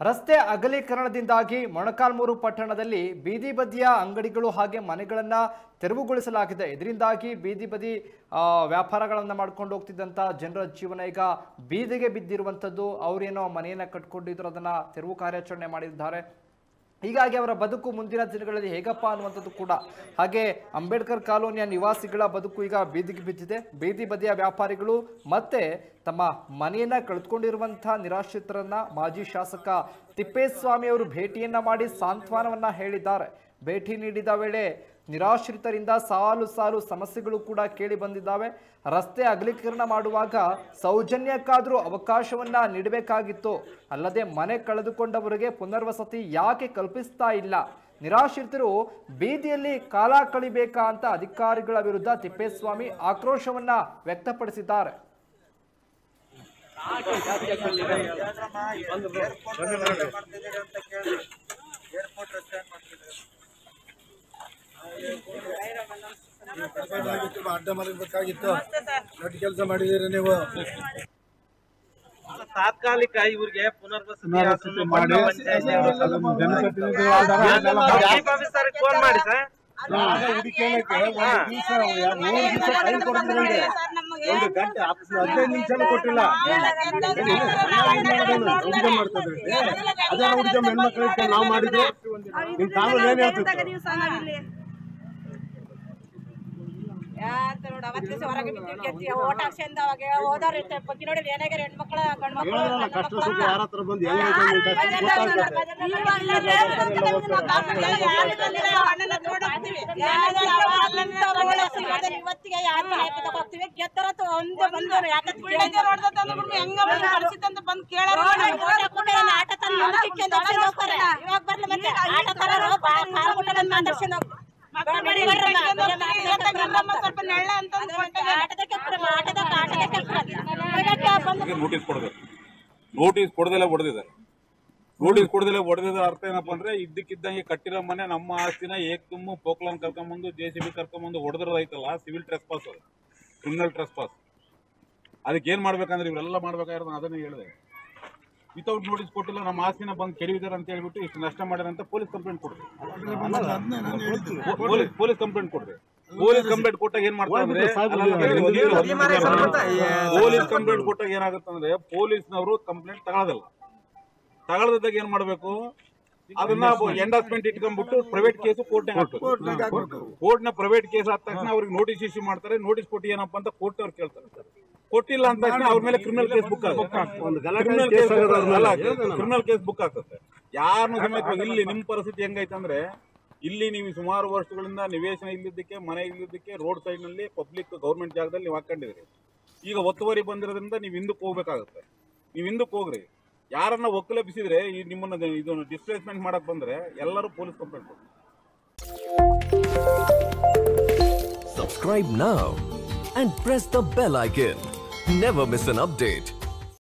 ರಸ್ತೆ ಅಗಲೀಕರಣದಿಂದಾಗಿ ಮೊಣಕಾಲ್ಮೂರು ಪಟ್ಟಣದಲ್ಲಿ ಬೀದಿ ಬದಿಯ ಅಂಗಡಿಗಳು ಹಾಗೆ ಮನೆಗಳನ್ನು ತೆರವುಗೊಳಿಸಲಾಗಿದೆ ಇದರಿಂದಾಗಿ ಬೀದಿ ಬದಿ ಆ, ವ್ಯಾಪಾರಗಳನ್ನು ಮಾಡ್ಕೊಂಡು ಹೋಗ್ತಿದ್ದಂಥ ಜನರ ಜೀವನ ಈಗ ಬೀದಿಗೆ ಬಿದ್ದಿರುವಂಥದ್ದು ಅವರೇನೋ ಮನೆಯನ್ನು ಕಟ್ಕೊಂಡಿದ್ರು ಅದನ್ನು ತೆರವು ಕಾರ್ಯಾಚರಣೆ ಮಾಡಿದ್ದಾರೆ ಹೀಗಾಗಿ ಅವರ ಬದುಕು ಮುಂದಿನ ದಿನಗಳಲ್ಲಿ ಹೇಗಪ್ಪ ಅನ್ನುವಂಥದ್ದು ಕೂಡ ಹಾಗೆ ಅಂಬೇಡ್ಕರ್ ಕಾಲೋನಿಯ ನಿವಾಸಿಗಳ ಬದುಕು ಈಗ ಬೀದಿಗೆ ಬಿದ್ದಿದೆ ಬೀದಿ ಬದಿಯ ವ್ಯಾಪಾರಿಗಳು ಮತ್ತೆ ತಮ್ಮ ಮನೆಯನ್ನ ಕಳೆದುಕೊಂಡಿರುವಂಥ ನಿರಾಶ್ರಿತರನ್ನ ಮಾಜಿ ಶಾಸಕ ತಿಪ್ಪೇಸ್ವಾಮಿ ಅವರು ಭೇಟಿಯನ್ನ ಮಾಡಿ ಸಾಂತ್ವನವನ್ನ ಹೇಳಿದ್ದಾರೆ ಭೇಟಿ ನೀಡಿದ ವೇಳೆ ನಿರಾಶ್ರಿತರಿಂದ ಸಾಲು ಸಾಲು ಸಮಸ್ಯೆಗಳು ಕೂಡ ಕೇಳಿ ಬಂದಿದ್ದಾವೆ ರಸ್ತೆ ಅಗಲೀಕರಣ ಮಾಡುವಾಗ ಸೌಜನ್ಯಕ್ಕಾದರೂ ಅವಕಾಶವನ್ನ ನೀಡಬೇಕಾಗಿತ್ತು ಅಲ್ಲದೆ ಮನೆ ಕಳೆದುಕೊಂಡವರಿಗೆ ಪುನರ್ವಸತಿ ಯಾಕೆ ಕಲ್ಪಿಸ್ತಾ ಇಲ್ಲ ನಿರಾಶ್ರಿತರು ಬೀದಿಯಲ್ಲಿ ಕಾಲ ಕಳಿಬೇಕಾ ಅಂತ ಅಧಿಕಾರಿಗಳ ವಿರುದ್ಧ ತಿಪ್ಪೇಸ್ವಾಮಿ ಆಕ್ರೋಶವನ್ನ ವ್ಯಕ್ತಪಡಿಸಿದ್ದಾರೆ ಬೇಕಾಗಿತ್ತು ಅಡ್ಡ ಮರಿಬೇಕಾಗಿತ್ತು ದೊಡ್ಡ ಕೆಲಸ ಮಾಡಿದ್ದೀರಿ ನೀವು ತಾತ್ಕಾಲಿಕ ಇವ್ರಿಗೆ ಪುನರ್ವಸತಿ ಪುನರ್ವಸತಿ ಆಶ್ರಮ ಮಾಡಿ ಪಟ್ಟಣ ಪಂಚಾಯ್ತಿ ನಮ್ಮ ಜನಪ್ರತಿನಿಧಿಗಳಾದವರು ನಾವು ಚೀಫ್ ಆಫೀಸರ್ ಫೋನ್ ಮಾಡಿ ಸರ್ ಹುಡುಕಿಯಕ್ಕೆ ಒಂದು ದಿವಸ ಮೂರು ದಿವಸ ಟೈಮ್ ಕೊಡ್ತೀವಿ ಒಂದು ಗಂಟೆ ಹತ್ತು ಹದಿನೈದು ನಿಮಿಷ ಕೊಟ್ಟಿಲ್ಲ ಹುಡುಗ ಮಾಡ್ತಿದ್ರಿ ಅದೇ ಹುಡುಗ ಹೆಣ್ಮಕ್ಳು ಇಟ್ಕೊಂಡು ನಾವು ಮಾಡಿದ್ವಿ ನಿಮ್ ಕಾನೂನು ಏನ್ ಹೇಳ್ತಿತ್ತು ಯಾತ ನೋಡು ಅವತ್ತು ದಿವಸ ಹೊರಗೆ ಬಿದ್ದಿರ್ತೀವಿ ಓಟ್ ಹಾಕ್ಸಿಂದ ಅವಾಗ ಹೋದವ್ರು ಇರ್ತಾರೆ ಬಗ್ಗೆ ನೋಡಿ ಏನಾಗ್ಯಾರ ಹೆಣ್ಮಕ್ಳ ಗಂಡ್ ಮಕ್ಳು ಹೇಳೋಣ ಕಷ್ಟ ಸುಖ ಯಾರ ಹತ್ರ ಬಂದು ಹೆಂಗೈತೆ ನಿಮ್ ಕಷ್ಟ ಗೊತ್ತಾಗ್ತದೆ ಇವತ್ತಿಗೆ ಯಾರು ಹೋಗ್ತೀವಿ ಗೆದ್ದರ ಒಂದು ಬಂದವರು ಯಾಕಂತ ಹೆಂಗ ಕಳ್ಸಿತ್ತಂತ ಬಂದು ಕೇಳೋಣ ಆಟ ತಂದು ಇವಾಗ ಬರ್ಲಿ ಮತ್ತೆ ಆಟ ತರೋರು ಕಾಲು ಮುಟ್ಟ ಬಂದು ಮಾತಾಡ್ಸ್ಕೊಂಡು ಹೋಗ್ತಾರೆ. ಸ್ವಲ್ಪ ನೆಳ್ಳ ಅಂತ ಆಟದ ಕೆಪ್ರ ಆಟದ ಆಟದ ಕೆಪ್ರ ಬಂದು ಅದಕ್ಕೆ ನೋಟಿಸ್ ಕೊಡಬೇಕು ನೋಟಿಸ್ ಕೊಡದಲ್ಲೇ ಹೊಡೆದಿದ್ದಾರೆ ನೋಟಿಸ್ ಕೊಡದಲ್ಲೇ ಹೊಡೆದಿದ ಅರ್ಥ ಏನಪ್ಪ ಅಂದ್ರೆ ಇದ್ದಕ್ಕಿದ್ದಂಗೆ ಕಟ್ಟಿರೋ ಮನೆ ನಮ್ಮ ಆಸ್ತಿನ ಏಕ್ ತುಂಬು ಪೋಕ್ಲಾನ್ ಕರ್ಕೊಂಬಂದು ಜೆ ಸಿ ಬಿ ಕರ್ಕೊಂಬಂದು ಹೊಡೆದಿರೋದೈತಲ್ಲ ಸಿವಿಲ್ ಟ್ರೆಸ್ ಪಾಸ್ ಅದು ಕ್ರಿಮಿನಲ್ ಟ್ರೆಸ್ ಪಾಸ್ ಅದಕ್ಕೆ ಏನ್ ಮಾಡ್ಬೇಕಂದ್ರೆ ಇವರೆಲ್ಲ ಮಾಡ್ಬೇಕಾಗಿರೋದು ನಾನು ಅದನ್ನೇ ಹೇಳಿದೆ ವಿತೌಟ್ ನೋಟಿಸ್ ಕೊಟ್ಟಿಲ್ಲ ನಮ್ಮ ಆಸ್ತಿನ ಬಂದು ಕೆಡವಿದ್ದಾರೆ ಅಂತ ಹೇಳ್ಬಿಟ್ಟು ಇಷ್ಟು ನಷ್ಟ ಮಾಡ್ಯಾರ ಅಂತ ಪೊಲೀಸ್ ಕಂಪ್ಲೇಂಟ್ ಕೊಡ್ರಿ ಪೊಲೀಸ್ ಪೊಲೀಸ್ ಕಂಪ್ಲೇಂಟ್ ಕೊಡ್ರಿ ಪೊಲೀಸ್ ಕಂಪ್ಲೇಂಟ್ ಕೊಟ್ಟಾಗ ಏನ್ ಮಾಡ್ತಾರೆ ಅಂದ್ರೆ ಪೊಲೀಸ್ ಕಂಪ್ಲೇಂಟ್ ಕೊಟ್ಟಾಗ ಏನಾಗುತ್ತಂದ್ರೆ ಪೊಲೀಸ್ನವರು ಕಂಪ್ಲೇಂಟ್ ತಗೊಳ್ಳೋದಿಲ್ಲ ತಗೊಳ್ಳದಾಗ ಏನ್ ಮಾಡ್ಬೇಕು ಅದನ್ನ ಎಂಡಾಸ್ಮೆಂಟ್ ಇಟ್ಕೊಂಡ್ಬಿಟ್ಟು ಪ್ರೈವೇಟ್ ಕೇಸು ಕೋರ್ಟ್ನಾಗ ಹಾಕ್ಬೇಕು ಕೋರ್ಟ್ನ ಪ್ರೈವೇಟ್ ಕೇಸ್ ಆದ ತಕ್ಷಣ ಅವ್ರಿಗೆ ನೋಟಿಸ್ ಇಶ್ಯೂ ಮಾಡ್ತಾರೆ ನೋಟಿಸ್ ಕೊಟ್ಟು ಏನಪ್ಪಾ ಅಂತ ಕೋರ್ಟ್ ಅವ್ರು ಕೇಳ್ತಾರೆ ಕೊಟ್ಟಿಲ್ಲ ಅಂದ ತಕ್ಷಣ ಅವ್ರ ಮೇಲೆ criminal case book criminal case criminal case book ಆಗ್ತದೆ ಯಾರನ್ನು ಸಮೇತ ಇಲ್ಲಿ ನಿಮ್ ಪರಿಸ್ಥಿತಿ ಹೆಂಗೈತೆ ಅಂದ್ರೆ ಇಲ್ಲಿ ನೀವು ಸುಮಾರು ವರ್ಷಗಳಿಂದ ನಿವೇಶನ ಇಲ್ಲಿದ್ದಕ್ಕೆ ಮನೆ ಇಲ್ಲಿದ್ದಕ್ಕೆ ರೋಡ್ ಸೈಡ್ ನಲ್ಲಿ ಪಬ್ಲಿಕ್ ಗೌರ್ಮೆಂಟ್ ಜಾಗದಲ್ಲಿ ನೀವು ಹಾಕೊಂಡಿದ್ರಿ ಈಗ ಒತ್ತುವರಿ ಬಂದಿರೋದ್ರಿಂದ ನೀವು ಹಿಂದಕ್ಕೆ ಹೋಗ್ಬೇಕಾಗುತ್ತೆ ನೀವು ಹಿಂದಕ್ಕೆ ಹೋಗ್ರಿ ಯಾರನ್ನ ಒಕ್ಕಲೆಬ್ಬಿಸಿದ್ರೆ ಈ ನಿಮ್ಮನ್ನ ಇದು ಡಿಸ್ಪ್ಲೇಸ್ಮೆಂಟ್ ಮಾಡಕ್ ಬಂದ್ರೆ ಎಲ್ಲರೂ ಪೊಲೀಸ್ ಕಂಪ್ಲೇಂಟ್ ಕೊಡ್ತಾರೆ Subscribe now and press the bell icon. Never miss an update.